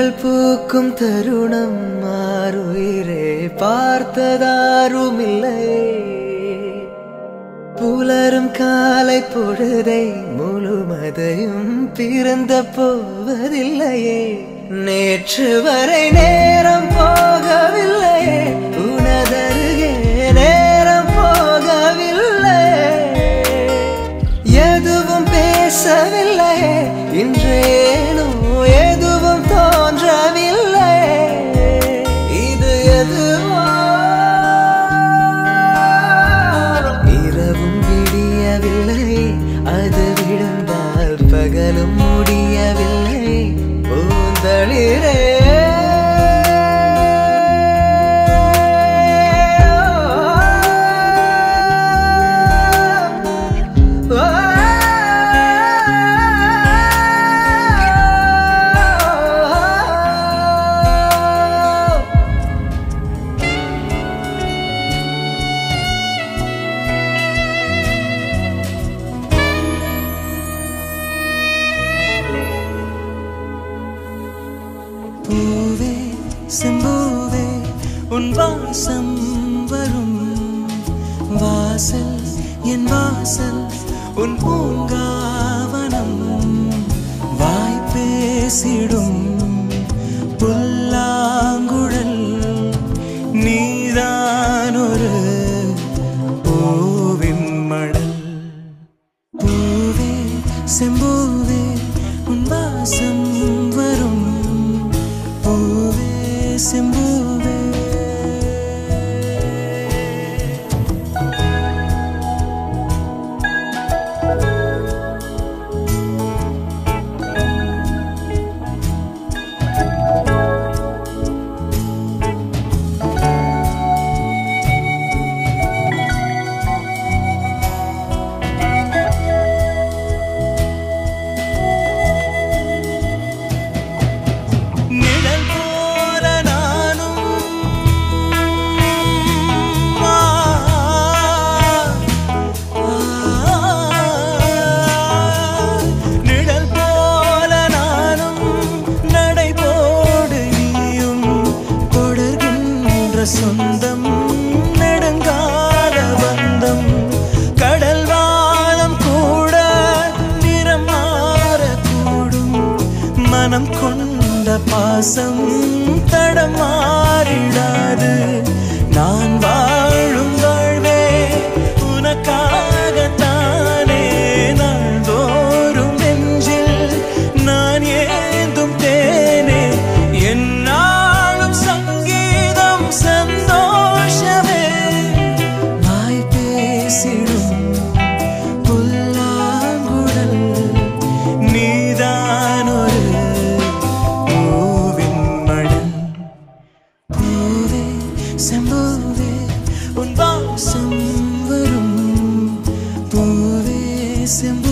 மலர்கள் பூக்கும் தருணம் மாறுயிரே பார்த்ததாருமில்லை புலரும் காலை பொழுதை முழுமதையும் பிறந்த போவதில்லையே நேற்று வரை நேரம் போகவில்லையே உனதருகே நேரம் போகவில்லை எதுவும் பேசவில்லை இன்றேனோ எதுவும் தோன்றவில்லை இது எதுவோ இரவும் விடியவில்லை அது விழுந்தால் பகலும் முடியவில்லை பூந்தளிரே பூவே செம்பூவே உன் வாசம் வரும் வாசல் என் வாசல் உன் பூங்காவனம் வாய் பேசிடும் புல்லாங்குழல் நீதான் ஒரு பூவின் மடல் பூவே செம்பூவே உன் வாசம் வரும் பூவே செம்பூவே நிழல் போல நானும் ஆ, ஆ, நிழல் போல நானும் நடைபோடு நீயும் தொடர்கின்ற சொந்தம் நெடுங்கால பந்தம் கடல் வாழம் கூட நிறம் மாறக்கூடும் மனம் கொண்ட பாசம் தடமாறிடாது நான் வாழும் வாழ்வே உனக்காகத்தானே நாள்தோறும் நெஞ்சில் நான் ஏந்தும் தேனே என்னாலும் சங்கீதம் சந்தோஷமே வாய் பேசிடும் புல்லாங்குழல் நீதான் ஒரு பூவின் மடல் பூவே செம்பூவே உன் வாசம் வரும் பூவே செம்பூ